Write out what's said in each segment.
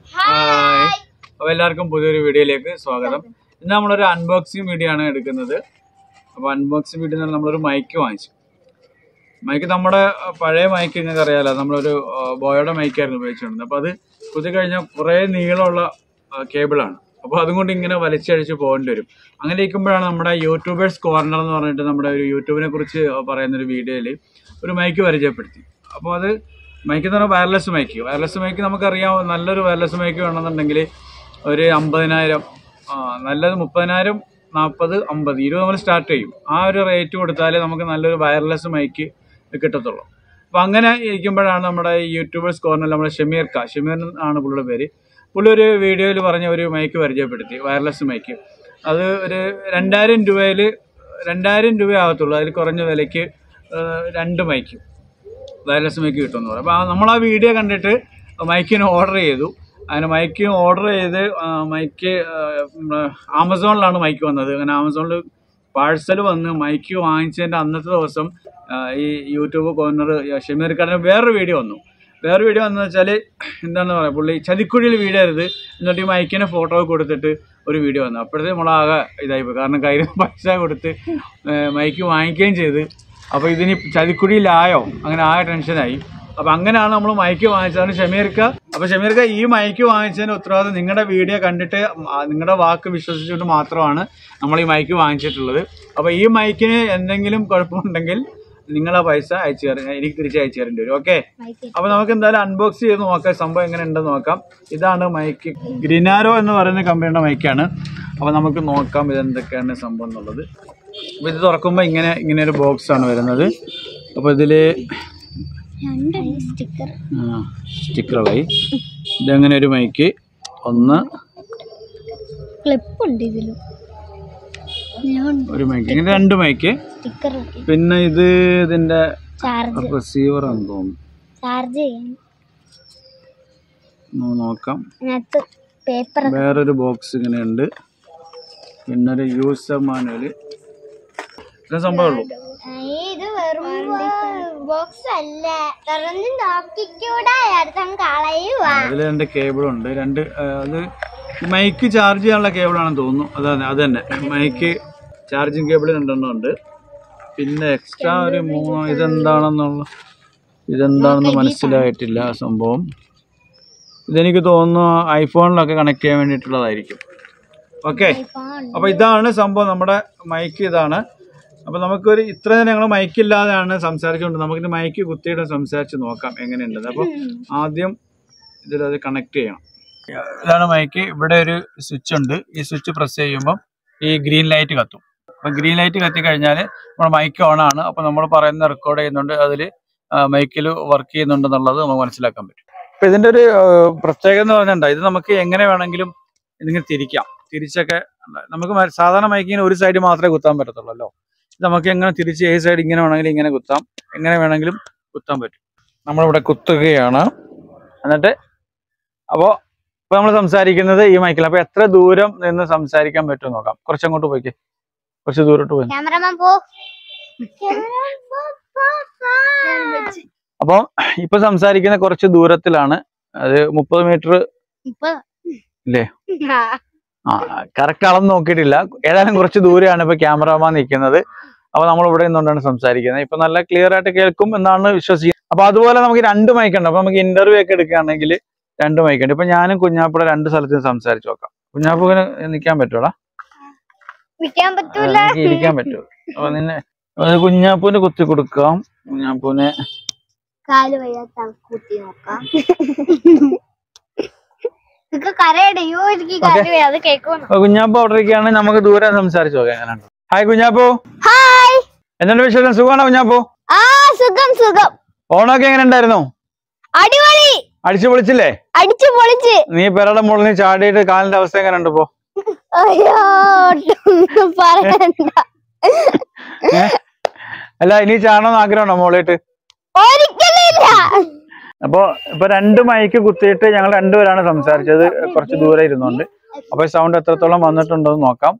Hi അപ്പോൾ എല്ലാവർക്കും പുതിയൊരു വീഡിയോയിലേക്ക് സ്വാഗതം ഇന്ന് നമ്മളൊരു അൺബോക്സിങ് വീഡിയോ ആണ് എടുക്കുന്നത് അപ്പോൾ അൺബോക്സിങ് വീഡിയോ എന്ന് നമ്മളൊരു മൈക്ക് വാങ്ങിച്ചു മൈക്ക് നമ്മുടെ അഹ്, പഴയ മൈക്ക് നിങ്ങൾക്ക് അറിയാലോ നമ്മളൊരു അഹ്, ബോയോയുടെ മൈക്കായിരുന്നു ഉപയോഗിച്ചുകൊണ്ടിരുന്നത് അപ്പോൾ അത് കുത്തി കഴിഞ്ഞാൽ കുറേ നീളമുള്ള കേബിളാണ് അപ്പോൾ അതുകൊണ്ട് ഇങ്ങനെ വലിച്ചഴിച്ച് പോകേണ്ടി വരും അങ്ങനെ ഇരിക്കുമ്പോഴാണ് നമ്മുടെ യൂട്യൂബേഴ്സ് കോർണർ എന്ന് പറഞ്ഞിട്ട് നമ്മുടെ ഒരു യൂട്യൂബിനെ കുറിച്ച് പറയുന്ന ഒരു വീഡിയോയിൽ ഒരു മൈക്ക് പരിചയപ്പെടുത്തി അപ്പോൾ അത് മൈക്ക് എന്ന് പറഞ്ഞാൽ വയർലെസ് മൈക്ക് വയർലെസ് മൈക്ക് നമുക്കറിയാം നല്ലൊരു വയർലെസ് മൈക്ക് വേണമെന്നുണ്ടെങ്കിൽ ഒരു അമ്പതിനായിരം ആ, നല്ലത് മുപ്പതിനായിരം നാൽപ്പത് അമ്പത് ഇരുപത് നമ്മൾ സ്റ്റാർട്ട് ചെയ്യും ആ ഒരു റേറ്റ് കൊടുത്താലേ നമുക്ക് നല്ലൊരു വയർലെസ് മൈക്ക് കിട്ടത്തുള്ളൂ അപ്പോൾ അങ്ങനെ ഇരിക്കുമ്പോഴാണ് നമ്മുടെ ഈ യൂട്യൂബേഴ്സ് കോർണറിൽ നമ്മുടെ ഷമീർ ക ഷമീർ ആണ് പുള്ളിയുടെ പേര് പുള്ളി ഒരു വീഡിയോയിൽ പറഞ്ഞ ഒരു മൈക്ക് പരിചയപ്പെടുത്തി വയർലെസ് മൈക്ക് അത് ഒരു രണ്ടായിരം രൂപയിൽ രണ്ടായിരം രൂപ ആകത്തുള്ളൂ അതിൽ കുറഞ്ഞ വിലയ്ക്ക് ആ, രണ്ട് മൈക്ക് വയർലെസ് മൈക്ക് കിട്ടുമെന്ന് പറയും അപ്പോൾ നമ്മൾ ആ വീഡിയോ കണ്ടിട്ട് മൈക്കിന് ഓർഡർ ചെയ്തു അങ്ങനെ മൈക്ക് ഓർഡർ ചെയ്ത് ആ, മൈക്ക് ആ, നമ്മുടെ ആമസോണിലാണ് മൈക്ക് വന്നത് അങ്ങനെ ആമസോണിൽ പാഴ്സൽ വന്ന് മൈക്ക് വാങ്ങിച്ചതിൻ്റെ അന്നത്തെ ദിവസം ആ, ഈ യൂട്യൂബ് കോർണർ ഷമീർ ഖാൻ്റെ വേറൊരു വീഡിയോ വന്നു വേറെ വീഡിയോ വന്നു വെച്ചാൽ എന്താണെന്ന് പറയാം പുള്ളി ചതിക്കുഴിയിൽ വീടരുത് എന്നിട്ട് ഈ മൈക്കിനെ ഫോട്ടോ കൊടുത്തിട്ട് ഒരു വീഡിയോ വന്നു അപ്പോഴത്തെ നമ്മളാകെ ഇതായിപ്പോയി കാരണം കയ്യിൽ പൈസ കൊടുത്ത് ഏ, മൈക്ക് വാങ്ങിക്കുകയും ചെയ്ത് അപ്പോൾ ഇതിന് ചതിക്കുഴിയിലായോ അങ്ങനെ ആകെ ടെൻഷനായി അപ്പോൾ അങ്ങനെയാണ് നമ്മൾ മൈക്ക് വാങ്ങിച്ചതാണ് ഷമീർക്ക അപ്പോൾ ഷമീർക്ക ഈ മൈക്ക് വാങ്ങിച്ചതിന് ഉത്തരവാദിത്വം നിങ്ങളുടെ വീഡിയോ കണ്ടിട്ട് ആ നിങ്ങളുടെ വാക്ക് വിശ്വസിച്ചുകൊണ്ട് മാത്രമാണ് നമ്മൾ ഈ മൈക്ക് വാങ്ങിച്ചിട്ടുള്ളത് അപ്പോൾ ഈ മൈക്കിന് എന്തെങ്കിലും കുഴപ്പമുണ്ടെങ്കിൽ നിങ്ങളെ പൈസ അയച്ചു തരാം എനിക്ക് തിരിച്ച് അയച്ചു തരേണ്ടി വരും ഓക്കെ അപ്പൊ നമുക്ക് എന്തായാലും അൺബോക്സ് ചെയ്ത് നോക്കാം സംഭവം എങ്ങനെ ഉണ്ടെന്ന് നോക്കാം ഇതാണ് മൈക്ക് ഗ്രിനാരോ എന്ന് പറയുന്ന കമ്പനിയുടെ മൈക്കാണ് അപ്പൊ നമുക്ക് നോക്കാം ഇതെന്തൊക്കെയാണ് സംഭവം എന്നുള്ളത് അപ്പൊ ഇത് തുറക്കുമ്പോൾ ഇങ്ങനെ ഇങ്ങനെ ഒരു ബോക്സ് ആണ് വരുന്നത് അപ്പൊ ഇതില് സ്റ്റിക്കർ സ്റ്റിക്കറുകളായി ഇതങ്ങനെ ഒരു മൈക്ക് ഒന്ന് ക്ലിപ്പ് ഉണ്ട് ഇതിലും ഒരു മൈക്ക് ഇങ്ങനെ രണ്ട് മൈക്ക് സ്റ്റിക്കർ പിന്നെ ഇത് ഇതിന്റെ ചാർജ് റിസീവർ ആണെന്ന് തോന്നുന്നു ചാർജ് ചെയ്യാൻ ഒന്ന് നോക്കാം അതിനകത്ത് പേപ്പർ വേറൊരു ബോക്സ് ഇങ്ങനെ ഉണ്ട് പിന്നെ ഒരു യൂസർ മാനുവല് ഇത്ര സംഭവമേ ഉള്ളൂ ഇത് വെറും ബോക്സ് അല്ല തുറന്ന് നോക്കിക്കൂടാ അടുത്ത കളയുവാ അതിൽ രണ്ട് കേബിളുണ്ട് രണ്ട് ആ, അത് മൈക്ക് ചാർജ് ചെയ്യാനുള്ള കേബിളാണെന്ന് തോന്നുന്നു അതാണ് അത് തന്നെ മൈക്ക് ചാർജിങ് കേബിൾ രണ്ടെണ്ണം ഉണ്ട് പിന്നെ എക്സ്ട്രാ ഒരു മൂന്ന് ഇതെന്താണെന്നുള്ള ഇതെന്താണെന്ന് മനസ്സിലായിട്ടില്ല ആ സംഭവം ഇതെനിക്ക് തോന്നുന്നു ഐഫോണിലൊക്കെ കണക്ട് ചെയ്യാൻ വേണ്ടിയിട്ടുള്ളതായിരിക്കും ഓക്കെ അപ്പോൾ ഇതാണ് സംഭവം നമ്മുടെ മൈക്ക് ഇതാണ് അപ്പോൾ നമുക്കൊരു ഇത്ര നേരം ഞങ്ങൾ മൈക്കില്ലാതെയാണ് സംസാരിച്ചുകൊണ്ട് നമുക്കിത് മൈക്ക് കുത്തിയിട്ട് സംസാരിച്ച് നോക്കാം എങ്ങനെയുണ്ടെന്ന് അപ്പോൾ ആദ്യം ഇതിലത് കണക്ട് ചെയ്യണം ഇതാണ് മൈക്ക് ഇവിടെ ഒരു സ്വിച്ച് ഉണ്ട് ഈ സ്വിച്ച് പ്രസ് ചെയ്യുമ്പോൾ ഈ ഗ്രീൻ ലൈറ്റ് കത്തും അപ്പം ഗ്രീൻ ലൈറ്റ് കത്തി കഴിഞ്ഞാൽ നമ്മുടെ മൈക്ക് ഓൺ ആണ് അപ്പോൾ നമ്മൾ പറയുന്ന റെക്കോർഡ് ചെയ്യുന്നുണ്ട് അതിൽ മൈക്കിൽ വർക്ക് ചെയ്യുന്നുണ്ടെന്നുള്ളത് നമുക്ക് മനസ്സിലാക്കാൻ പറ്റും അപ്പം ഇതിൻ്റെ ഒരു ആ, പ്രത്യേകത എന്ന് പറഞ്ഞിട്ടുണ്ടോ ഇത് നമുക്ക് എങ്ങനെ വേണമെങ്കിലും ഇതിങ്ങനെ തിരിക്കാം തിരിച്ചൊക്കെ നമുക്ക് മ- സാധാരണ മൈക്കിന് ഒരു സൈഡ് മാത്രമേ കുത്താൻ പറ്റത്തുള്ളൂ ഇത് നമുക്ക് എങ്ങനെ തിരിച്ച് ഏത് സൈഡ് ഇങ്ങനെ വേണമെങ്കിലും ഇങ്ങനെ കുത്താം എങ്ങനെ വേണമെങ്കിലും കുത്താൻ പറ്റും നമ്മളിവിടെ കുത്തുകയാണ് എന്നിട്ട് അപ്പോൾ ഇപ്പൊ നമ്മൾ സംസാരിക്കുന്നത് ഈ മൈക്കിൽ അപ്പൊ എത്ര ദൂരം നിന്ന് സംസാരിക്കാൻ പറ്റും നോക്കാം കുറച്ചങ്ങോട്ട് പോയിക്കേ കുറച്ച് ദൂരോട്ട് പോയി ക്യാമറമാൻ പോ അപ്പൊ ഇപ്പൊ സംസാരിക്കുന്ന കുറച്ച് ദൂരത്തിലാണ് അത് മുപ്പത് മീറ്റർ ഇപ്പൊ ഇല്ലേ? ആ കറക്റ്റ് അളന്ന് നോക്കിയിട്ടില്ല ഏതായാലും കുറച്ച് ദൂരെയാണ് ഇപ്പൊ ക്യാമറമാൻ നിൽക്കുന്നത് അപ്പൊ നമ്മൾ ഇവിടെ നിന്നുകൊണ്ടാണ് സംസാരിക്കുന്നത് ഇപ്പൊ നല്ല ക്ലിയർ ആയിട്ട് കേൾക്കും എന്നാണ് വിശ്വസിക്കുന്നത് അപ്പൊ അതുപോലെ നമുക്ക് രണ്ട് മൈക്ക് ഉണ്ട് അപ്പൊ നമുക്ക് ഇന്റർവ്യൂ ഒക്കെ എടുക്കുകയാണെങ്കിൽ രണ്ട് മൈക്ക് ഉണ്ട് ഇപ്പൊ ഞാനും കുഞ്ഞാപ്പിടെ രണ്ട് സ്ഥലത്ത് നിന്ന് സംസാരിച്ചു നോക്കാം കുഞ്ഞാപ്പിന് നിൽക്കാൻ പറ്റൂടാ വിൽക്കാൻ പറ്റൂല എനിക്ക് ഇരിക്കാൻ പറ്റുമോ അപ്പൊ നിന്നെ അത് കുഞ്ഞാപ്പൂന് കുത്തി കൊടുക്കാം കുഞ്ഞാപ്പൂനെ കാല് വയ്യാത്ത കൂട്ടി നോക്കാം ഇതൊക്കെ കരയടയോ എനിക്ക് കാല് വയ്യ അത് കേൾക്കുന്നു അപ്പൊ കുഞ്ഞാപ്പൂ അവിടെ ഇരിക്കുകയാണെങ്കിൽ നമുക്ക് ദൂരെ സംസാരിച്ചു നോക്കാം എങ്ങനെയുണ്ട് ഹായ് കുഞ്ഞാപ്പൂ ഹായ് എന്തുണ്ട് വിശേഷം സുഖമാണോ കുഞ്ഞാപ്പൂ ആ സുഖം സുഖം ഓണമൊക്കെ എങ്ങനെ ഉണ്ടായിരുന്നു അടിപൊളി അടിച്ചു പൊളിച്ചില്ലേ അടിച്ചു പൊളിച്ച് നീ പെരയുടെ മുകളിൽ നിന്ന് ചാടിയിട്ട് കാലിന്റെ അവസ്ഥ എങ്ങനെ ഉണ്ട് ഇപ്പോ അയ്യോ ഒട്ടും പറയണ്ട ഏ? അല്ല ഇനി ചാടണമെന്ന് ആഗ്രഹമുണ്ടോ മുകളിലിട്ട് ഒരിക്കലില്ല അപ്പൊ ഇപ്പൊ രണ്ട് മൈക്ക് കുത്തിയിട്ട് ഞങ്ങൾ രണ്ടുപേരാണ് സംസാരിച്ചത് കുറച്ച് ദൂരെ ഇരുന്നുണ്ട് അപ്പൊ സൗണ്ട് എത്രത്തോളം വന്നിട്ടുണ്ടോ എന്ന് നോക്കാം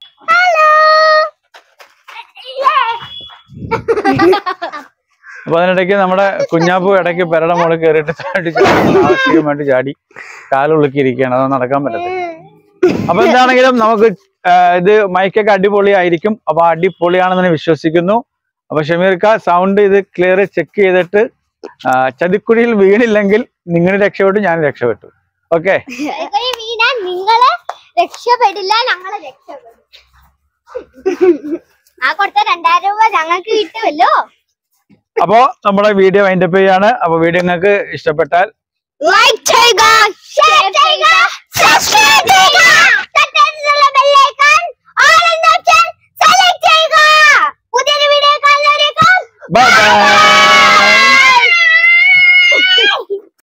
അപ്പൊ അതിനിടയ്ക്ക് നമ്മുടെ കുഞ്ഞാപ്പു ഇടയ്ക്ക് പെരട മുകളിൽ കയറിയിട്ട് ചാടി ചാടി ആവശ്യമായിട്ട് ചാടി കാലുളുക്കിയിരിക്കുകയാണ് അത് നടക്കാൻ പറ്റത്തില്ല അപ്പൊ എന്താണെങ്കിലും നമുക്ക് ആ, ഇത് മൈക്കൊക്കെ അടിപൊളിയായിരിക്കും അപ്പൊ അടിപൊളിയാണെന്ന് ഞാൻ വിശ്വസിക്കുന്നു അപ്പൊ ഷമീർക്ക സൗണ്ട് ഇത് ക്ലിയർ ചെക്ക് ചെയ്തിട്ട് ആ, ചതിക്കുഴിയിൽ വീണില്ലെങ്കിൽ നിങ്ങൾ രക്ഷപ്പെട്ടു ഞാൻ രക്ഷപ്പെട്ടു ഓക്കെ വീണാൽ നിങ്ങള് രക്ഷപ്പെടില്ല ഞങ്ങളെ രക്ഷപ്പെടും ആ കൊടുത്ത രണ്ടായിരം രൂപ ഞങ്ങൾക്ക് കിട്ടുമല്ലോ അപ്പോ നമ്മുടെ വീഡിയോ വൈൻഡപ്പ് ചെയ്യാണ് അപ്പൊ വീഡിയോ നിങ്ങൾക്ക് ഇഷ്ടപ്പെട്ടാൽ ലൈക്ക് ചെയ്യുക ഷെയർ ചെയ്യുക സബ്സ്ക്രൈബ് ചെയ്യുക